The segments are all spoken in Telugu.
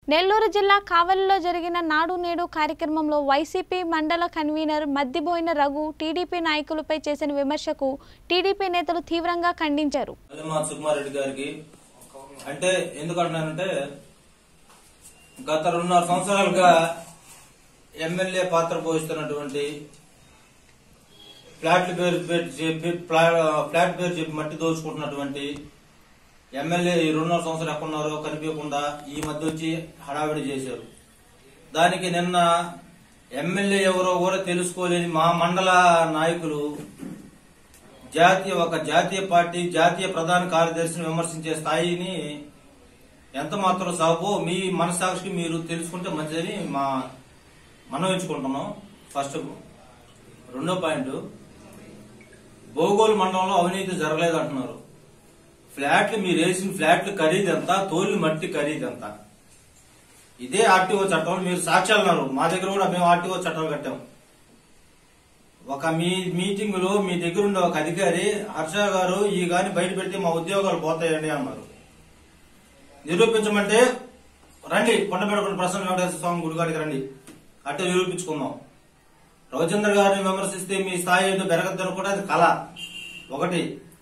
నెల్లూరు జిల్లా కావలిలో జరిగిన నాడు నేడు కార్యక్రమంలో వైసీపీ మండల కన్వీనర్ మద్దిబోయిన రఘు టీడీపీ నాయకులపై చేసిన విమర్శకు టీడీపీ నేతలు తీవ్రంగా ఖండించారు అదిమా సుకుమార్ రెడ్డి గారికి అంటే ఎందుకంటున్నానంటే గత రెండున్నర సంవత్సరాలుగా ఎమ్మెల్యే పాత్ర పోషిస్తున్నటువంటి ఫ్లాట్ల పేరు పేరు చెప్పి ఫ్లా- ఫ్లాట్ పేరు చెప్పి మట్టి దోచుకుంటున్నటువంటి ఎమ్మెల్యే ఈ రెండున్నర సంవత్సరాలు ఎక్కడున్నారో కనిపించకుండా ఈ మధ్య వచ్చి హడావిడి చేశారు దానికి నిన్న ఎమ్మెల్యే ఎవరో కూడా తెలుసుకోలేని మా మండల నాయకులు జాతీయ ఒక జాతీయ పార్టీ జాతీయ ప్రధాన కార్యదర్శిని విమర్శించే స్థాయిని ఎంత మాత్రం సాబో మీ మనసాక్షికి మీరు తెలుసుకుంటే మంచిదని మా మనం ఎంచుకుంటున్నాం ఫస్ట్ రెండో పాయింట్ బోగోలు మండలంలో అవినీతి జరగలేదు అంటున్నారు ఫ్లాట్లు మీరు వేసిన ఫ్లాట్లు ఖరీదు ఎంత తోలు మట్టి ఖరీదు ఎంత ఇదే ఆర్టీఓ చట్టం మీరు సాక్ష్యాలు ఉన్నారు మా దగ్గర కూడా మేము ఆర్టీఓ చట్టం కట్టాం ఒక మీ మీటింగ్ లో మీ దగ్గర ఉండే ఒక అధికారి హర్ష గారు ఈ గాని బయట పెడితే మా ఉద్యోగాలు పోతాయండి అన్నారు నిరూపించమంటే రండి కొండపెడకుండా ప్రసన్న వెంకటేశ్వర స్వామి గుడికాడికి రండి అట్టే నిరూపించుకుందాం రవిచంద్ర గారిని విమర్శిస్తే మీ స్థాయి ఏదో పెరగద్దని కూడా అది కళ ఒకటి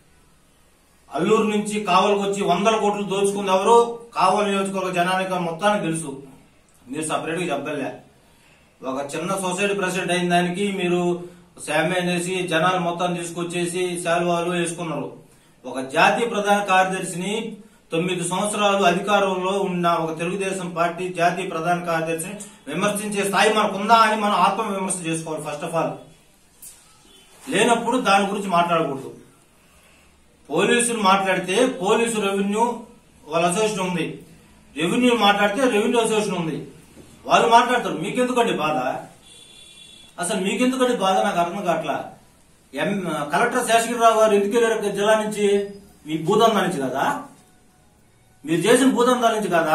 అల్లూరు నుంచి కావలికి వచ్చి వందల కోట్లు దోచుకుంది ఎవరు కావలి నియోజకవర్గ జనానికి మొత్తానికి తెలుసు మీరు సపరేట్ గా చెప్పలే ఒక చిన్న సొసైటీ ప్రెసిడెంట్ అయిన దానికి మీరు శామ్యం చేసి జనాలు మొత్తం తీసుకొచ్చేసి శాలువాలు వేసుకున్నారు ఒక జాతీయ ప్రధాన కార్యదర్శిని తొమ్మిది సంవత్సరాలు అధికారంలో ఉన్న ఒక తెలుగుదేశం పార్టీ జాతీయ ప్రధాన కార్యదర్శిని విమర్శించే స్థాయి మనకుందా అని మనం ఆత్మ విమర్శ చేసుకోవాలి ఫస్ట్ ఆఫ్ ఆల్ లేనప్పుడు దాని గురించి మాట్లాడకూడదు పోలీసులు మాట్లాడితే పోలీసు రెవెన్యూ వాళ్ళ అసోసియేషన్ ఉంది రెవెన్యూ మాట్లాడితే రెవెన్యూ అసోసియేషన్ ఉంది వాళ్ళు మాట్లాడతారు మీకెందుకండి బాధ అసలు మీకెందుకండి బాధ నాకు అర్థం కావట్లా ఎం కలెక్టర్ శేషగిరిరావు గారు ఎందుకు వెళ్ళారు జిల్లా నుంచి మీ భూదందా నుంచి కదా మీరు చేసిన భూదందాల నుంచి కదా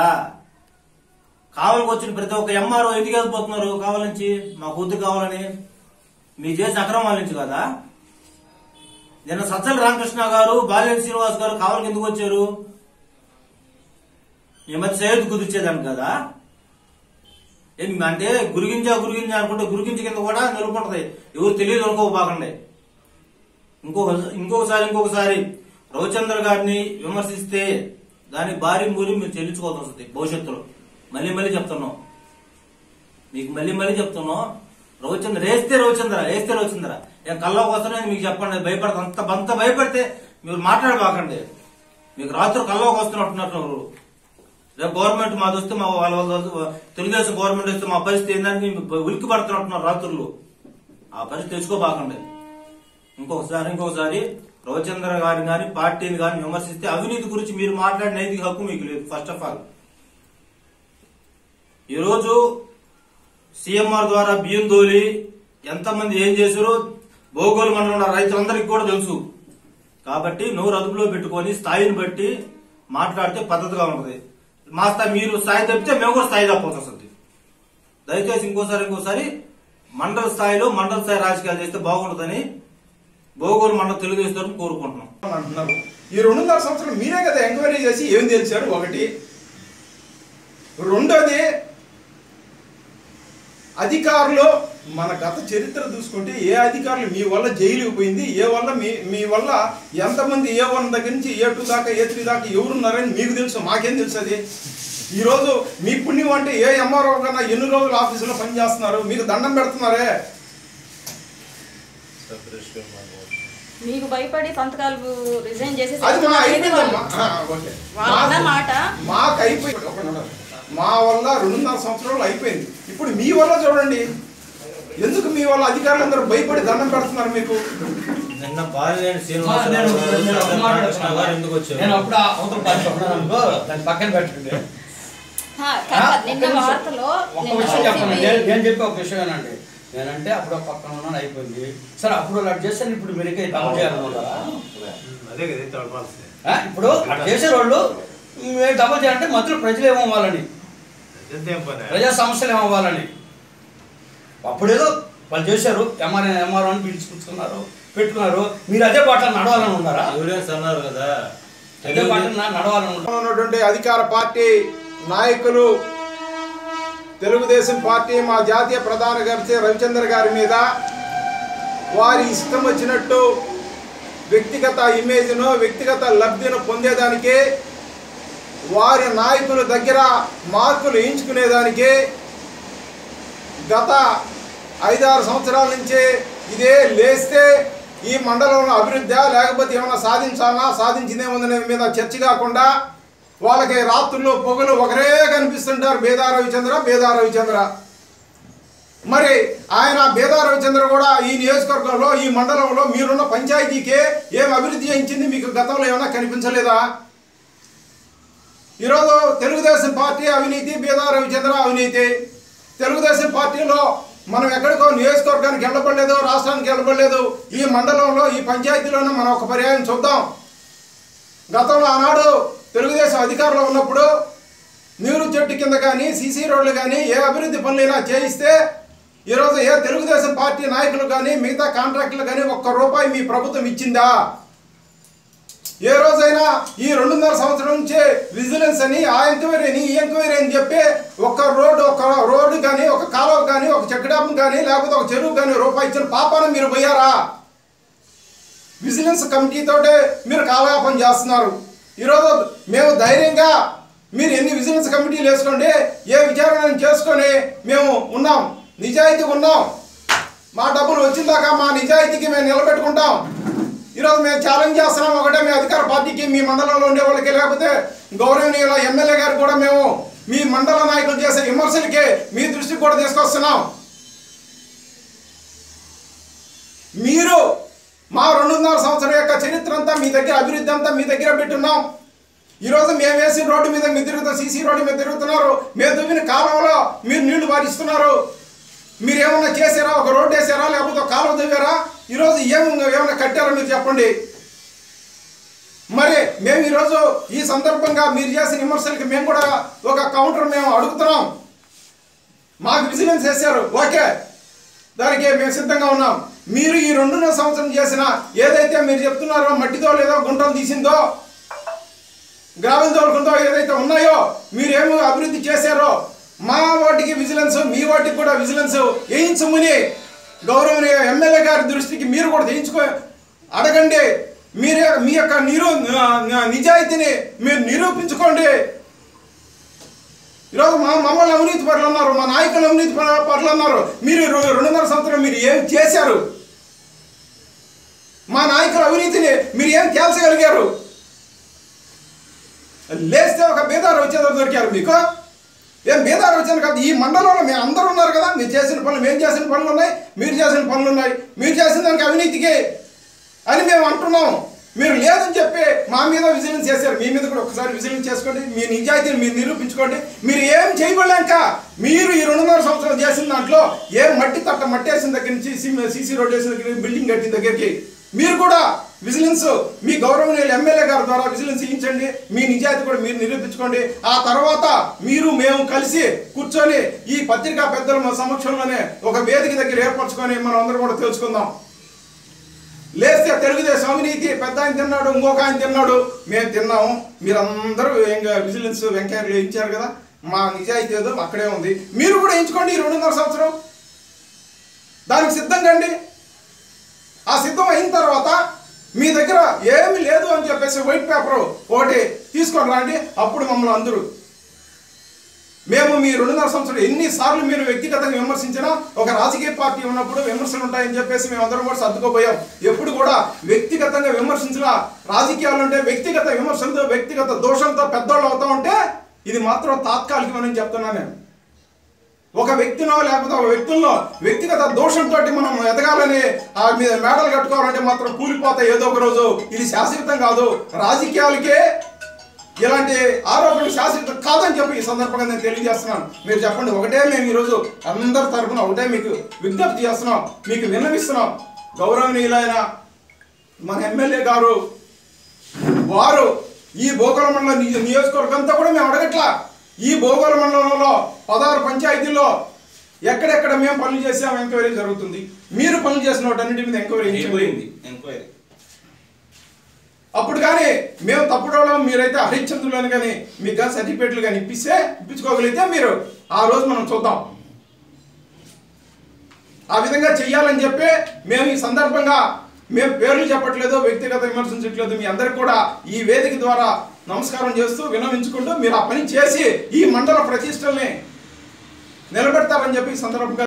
కావాలకు వచ్చిన ప్రతి ఒక్క ఎంఆర్ఓ ఎందుకు వెళ్ళిపోతున్నారు కావాల నుంచి మా బుద్ధి కావాలని మీరు చేసిన అక్రమాల నుంచి కదా నిన్న సజ్జల రామకృష్ణ గారు బాలేని శ్రీనివాస్ గారు కావాలకి ఎందుకు వచ్చారు ఈ మధ్య సైడ్ కుదిర్చేదాన్ని కదా ఏం అంటే గురిగింజ గురిగింజ అనుకుంటే గురిగింజ కింద కూడా నిలుపుంటది ఎవరు తెలియదు అనుకోబాకండి ఇంకొక ఇంకొకసారి ఇంకొకసారి రవిచంద్ర గారిని విమర్శిస్తే దాని భారీ మూరి మీరు చెల్లించుకోవాల్సి వస్తుంది భవిష్యత్తులో మళ్ళీ మళ్ళీ చెప్తున్నాం మీకు మళ్ళీ మళ్ళీ చెప్తున్నాం రవిచంద్ర వేస్తే రవిచంద్ర వేస్తే రవిచంద్ర నేను కల్లోకి వస్తున్నాను మీకు చెప్పండి భయపడతా అంత అంత భయపడితే మీరు మాట్లాడబాకండి మీకు రాత్రి కల్లోకి వస్తున్నట్టున్నారు రేపు గవర్నమెంట్ మాది వస్తే మా వాళ్ళ వాళ్ళ తెలుగుదేశం గవర్నమెంట్ వస్తే మా పరిస్థితి ఏంటంటే ఉలిక్కి పడుతున్నట్టున్నారు రాత్రులు ఆ పరిస్థితి తెచ్చుకోబాకండి ఇంకొకసారి ఇంకొకసారి రవిచంద్ర గారిని కానీ పార్టీని కానీ విమర్శిస్తే అవినీతి గురించి మీరు మాట్లాడిన నైతిక హక్కు మీకు లేదు ఫస్ట్ ఆఫ్ ఆల్ ఈరోజు సీఎంఆర్ ద్వారా బియ్యం దోలి ఎంతమంది ఏం చేశారో భోగోలు మండలంలో రైతులందరికీ కూడా తెలుసు కాబట్టి నోరు అదుపులో పెట్టుకొని స్థాయిని బట్టి మాట్లాడితే పద్ధతిగా ఉంటుంది మా స్థాయి మీరు స్థాయి తప్పితే మేము కూడా స్థాయి తప్పవలసి వస్తుంది దయచేసి ఇంకోసారి ఇంకోసారి మండల స్థాయిలో మండల స్థాయి రాజకీయాలు చేస్తే బాగుంటుందని భోగోలు మండల తెలుగుదేశం కోరుకుంటున్నాం అంటున్నారు ఈ రెండున్నర సంవత్సరం మీరే కదా ఎంక్వైరీ చేసి ఏం తెలిసారు ఒకటి రెండోది అధికారులు మన గత చరిత్ర చూసుకుంటే ఏ అధికారులు మీ వల్ల జైలుకి పోయింది ఏ వల్ల మీ మీ వల్ల ఎంతమంది ఏ వన్ దగ్గర నుంచి ఏ టూ దాకా ఏ త్రీ దాకా ఎవరున్నారని మీకు తెలుసు మాకేం తెలుసు అది ఈరోజు మీ పుణ్యం అంటే ఏ ఎంఆర్ఓ కన్నా ఎన్ని రోజులు ఆఫీసులో పనిచేస్తున్నారు మీకు దండం పెడుతున్నారే మీకు భయపడి సంతకాలు రిజైన్ చేసి అది మా అయిపోయిందమ్మా ఆ, ఓకే వాళ్ళ మాట మాకు అయిపోయింది ఒక నిమిషం. మా వల్ల రెండున్నర సంవత్సరాలు అయిపోయింది ఇప్పుడు మీ వల్ల చూడండి ఎందుకు మీ వల్ల అధికారులందరూ భయపడి దండం పెడుతున్నారు మీకు నిన్న బాలినేని శ్రీనివాసరావు గారు, సజ్జల రామకృష్ణ గారు ఎందుకు వచ్చారు నేను అప్పుడు ఆ అవతల పార్టీ ఉన్నాను అనుకో దాన్ని పక్కన పెట్టండి హా, కాదు, నిన్న వార్తలో ఒక్క నిన్న విషయం చెప్పండి వైసీపీ నేను నేను చెప్పే ఒక విషయం ఏనండి నేనంటే అప్పుడు పక్కన ఉన్నాను అయిపోయింది సరే అప్పుడు అలా చేశాను ఇప్పుడు మీరుకే డబుల్ చేయాలనుకుంటారా అదే కదా తడపాల్సింది ఆ, ఇప్పుడు అలా చేసే వాళ్ళు మేము డబుల్ చేయాలంటే మధ్యలో ప్రజలు ఏమవ్వాలని ఎంత ఏం పని ప్రజా సమస్యలు ఏమవ్వాలని అప్పుడేదో వాళ్ళు చేశారు ఎంఆర్ ఎంఆర్ అని పిలుచుకుంటున్నారు పెట్టుకున్నారు మీరు అదే పాట నడవాలని ఉన్నారా ఎవిడెన్స్ అన్నారు కదా అదే పాట నడవాలని ఉన్నారు ఉన్నటువంటి అధికార పార్టీ నాయకులు తెలుగుదేశం పార్టీ మా జాతీయ ప్రధాన కార్యదర్శి రవిచంద్ర గారి మీద వారి ఇష్టం వచ్చినట్టు వ్యక్తిగత ఇమేజ్ను వ్యక్తిగత లబ్ధిను పొందేదానికి వారి నాయకుల దగ్గర మార్కులు వేయించుకునేదానికి గత ఐదారు సంవత్సరాల నుంచి ఇదే లేస్తే ఈ మండలంలో అభివృద్ధి లేకపోతే ఏమైనా సాధించాలా సాధించిందేముందనే మీద చర్చ కాకుండా వాళ్ళకి రాత్రులు పొగలు ఒకరే కనిపిస్తుంటారు బేదా రవిచంద్ర బేదా రవిచంద్ర మరి ఆయన బేదా రవిచంద్ర కూడా ఈ నియోజకవర్గంలో ఈ మండలంలో మీరున్న పంచాయతీకే ఏం అభివృద్ధి చేయించింది మీకు గతంలో ఏమైనా కనిపించలేదా ఈరోజు తెలుగుదేశం పార్టీ అవినీతి బీదా రవిచంద్ర అవినీతి తెలుగుదేశం పార్టీలో మనం ఎక్కడికో నియోజకవర్గానికి వెళ్ళబడలేదు రాష్ట్రానికి వెళ్ళబడలేదు ఈ మండలంలో ఈ పంచాయతీలోనే మనం ఒక పర్యాయం చూద్దాం గతంలో ఆనాడు తెలుగుదేశం అధికారంలో ఉన్నప్పుడు నీరు చెట్టు కింద కానీ సీసీ రోడ్లు కానీ ఏ అభివృద్ధి పనులైనా చేయిస్తే ఈరోజు ఏ తెలుగుదేశం పార్టీ నాయకులు కానీ మిగతా కాంట్రాక్టులు కానీ ఒక్క రూపాయి మీ ప్రభుత్వం ఇచ్చిందా ఏ రోజైనా ఈ రెండున్నర సంవత్సరం నుంచే విజిలెన్స్ అని ఆ ఎంక్వైరీ అని ఈ ఎంక్వైరీ అని చెప్పి ఒక రోడ్డు ఒక రోడ్డు కానీ ఒక కాలువ కానీ ఒక చెక్ డ్యామ్ కానీ లేకపోతే ఒక చెరువు కానీ రూపాయి ఇచ్చిన పాపాన మీరు పోయారా విజిలెన్స్ కమిటీతోటే మీరు కాలయాపన చేస్తున్నారు ఈరోజు మేము ధైర్యంగా మీరు ఎన్ని విజిలెన్స్ కమిటీలు వేసుకోండి ఏ విచారణ చేసుకొని మేము ఉన్నాం నిజాయితీ ఉన్నాం మా డబ్బులు వచ్చిందాక మా నిజాయితీకి మేము నిలబెట్టుకుంటాం ఈరోజు మేము ఛాలెంజ్ చేస్తున్నాం ఒకటే మీ అధికార పార్టీకి మీ మండలంలో ఉండే వాళ్ళకి లేకపోతే గౌరవనీయుల ఎమ్మెల్యే గారు కూడా మేము మీ మండల నాయకులు చేసే విమర్శలకి మీ దృష్టికి కూడా తీసుకొస్తున్నాం మీరు మా రెండున్నర సంవత్సరం యొక్క చరిత్ర అంతా మీ దగ్గర అభివృద్ధి అంతా మీ దగ్గర పెట్టున్నాం ఈరోజు మేము వేసిన రోడ్డు మీద మీరు తిరుగుతాం సీసీ రోడ్డు మీద తిరుగుతున్నారు మేము దువ్విన కాలువలో మీరు నీళ్లు పారిస్తున్నారు మీరు ఏమన్నా చేశారా ఒక రోడ్డు వేసారా లేకపోతే ఒక కాలువ దువ్వారా ఈరోజు ఏం ఏమన్నా కట్టారా మీరు చెప్పండి మరి మేము ఈరోజు ఈ సందర్భంగా మీరు చేసిన విమర్శలకి మేము కూడా ఒక కౌంటర్ మేము అడుగుతున్నాం మాకు విజిలెన్స్ వేశారు ఓకే దానికి మేము సిద్ధంగా ఉన్నాం మీరు ఈ రెండున్నర సంవత్సరం చేసిన ఏదైతే మీరు చెప్తున్నారో మట్టితో లేదో గుంటలు తీసిందో గ్రామం తోలుకుందో ఏదైతే ఉన్నాయో మీరేమో అభివృద్ధి చేశారో మా వాటికి విజిలెన్స్ మీ వాటికి కూడా విజిలెన్స్ వేయించమని గౌరవనీయ ఎమ్మెల్యే గారి దృష్టికి మీరు కూడా వేయించుకో అడగండి మీరే మీ యొక్క నిరూ నిజాయితీని మీరు నిరూపించుకోండి ఈరోజు మా మమ్మల్ని అవినీతి పరులు అన్నారు మా నాయకులు అవినీతి పరు- పరులు అన్నారు మీరు రె- రెండున్నర సంవత్సరం మీరు ఏం చేశారు మా నాయకుల అవినీతిని మీరు ఏం తేల్చగలిగారు లేస్తే ఒక బేదారు వచ్చేదో దొరికారు మీకు ఏం బేదారు వచ్చాను కాదు ఈ మండలంలో మేము అందరూ ఉన్నారు కదా మీరు చేసిన పనులు మేము చేసిన పనులు ఉన్నాయి మీరు చేసిన పనులు ఉన్నాయి మీరు చేసిన దానికి అవినీతికి అని మేము అంటున్నాం మీరు లేదని చెప్పి మా మీద విజిలెన్స్ చేశారు మీ మీద కూడా ఒకసారి విజిలెన్స్ చేసుకోండి మీ నిజాయితీని మీరు నిరూపించుకోండి మీరు ఏం చేయబడలేక మీరు ఈ రెండున్నర సంవత్సరాలు చేసిన దాంట్లో ఏ మట్టి తట్ట మట్టి వేసిన దగ్గర నుంచి సీసీ రోడ్ వేసిన దగ్గర నుంచి, బిల్డింగ్ కట్టిన దగ్గరికి మీరు కూడా విజిలెన్స్ మీ గౌరవనీయులు ఎమ్మెల్యే గారి ద్వారా విజిలెన్స్ ఇచ్చించండి మీ నిజాయితీ కూడా మీరు నిరూపించుకోండి ఆ తర్వాత మీరు మేము కలిసి కూర్చొని ఈ పత్రికా పెద్దల మా సమక్షంలోనే ఒక వేదిక దగ్గర ఏర్పరచుకొని మనం అందరం కూడా తెలుసుకుందాం లేస్తే తెలుగుదేశం అవినీతి పెద్ద ఆయన తిన్నాడు ఇంకొక ఆయన తిన్నాడు మేము తిన్నాము మీరందరూ ఇంకా విజిలెన్స్ వెంకయ్యలు ఇచ్చారు కదా మా నిజాయితీ ఏదో అక్కడే ఉంది మీరు కూడా ఎంచుకోండి ఈ రెండున్నర సంవత్సరం దానికి సిద్ధంగా అండి ఆ సిద్ధం అయిన తర్వాత మీ దగ్గర ఏమీ లేదు అని చెప్పేసి వైట్ పేపర్ ఒకటి తీసుకొని రండి అప్పుడు మమ్మల్ని అందరూ మేము మీ రెండున్నర సంవత్సరం ఎన్నిసార్లు మీరు వ్యక్తిగతంగా విమర్శించినా ఒక రాజకీయ పార్టీ ఉన్నప్పుడు విమర్శలు ఉంటాయని చెప్పేసి మేము అందరం కూడా సర్దుకోపోయాం ఎప్పుడు కూడా వ్యక్తిగతంగా విమర్శించిన రాజకీయాలు అంటే వ్యక్తిగత విమర్శలతో వ్యక్తిగత దోషంతో పెద్దోళ్ళు అవుతా ఉంటే ఇది మాత్రం తాత్కాలికమని చెప్తున్నాను నేను ఒక వ్యక్తినో లేకపోతే ఒక వ్యక్తుల్లో వ్యక్తిగత దోషంతో మనం ఎదగాలని ఆ మీద మేడలు కట్టుకోవాలంటే మాత్రం కూలిపోతాయి ఏదో ఒక రోజు ఇది శాశ్వతం కాదు రాజకీయాలకే ఇలాంటి ఆరోపణలు శాశ్వతం కాదని చెప్పి ఈ సందర్భంగా నేను తెలియజేస్తున్నాను మీరు చెప్పండి ఒకటే మేము ఈరోజు అందరి తరపున ఒకటే మీకు విజ్ఞప్తి చేస్తున్నాం మీకు విన్నవిస్తున్నాం గౌరవనీయులైన మన ఎమ్మెల్యే గారు వారు ఈ భూగోళ మండలం నియ- నియోజకవర్గం అంతా కూడా మేము అడగట్లా ఈ భూగోళ మండలంలో పదహారు పంచాయతీల్లో ఎక్కడెక్కడ మేము పనులు చేసాం ఎంక్వైరీ జరుగుతుంది మీరు పనులు చేసిన వాటన్నిటి మీద ఎంక్వైరీ అయిపోయింది ఎంక్వైరీ అప్పుడు కానీ మేము తప్పుడు వాళ్ళం మీరైతే హరిశ్చంద్రులను కానీ మీకు కానీ సర్టిఫికేట్లు కానీ ఇప్పిస్తే ఇప్పించుకోగలిగితే మీరు ఆ రోజు మనం చూద్దాం ఆ విధంగా చెయ్యాలని చెప్పి మేము ఈ సందర్భంగా మేము పేర్లు చెప్పట్లేదు వ్యక్తిగత విమర్శించట్లేదు మీ అందరికి కూడా ఈ వేదిక ద్వారా నమస్కారం చేస్తూ వినవించుకుంటూ మీరు ఆ పని చేసి ఈ మండల ప్రతిష్టల్ని నిలబెడతారని చెప్పి ఈ సందర్భంగా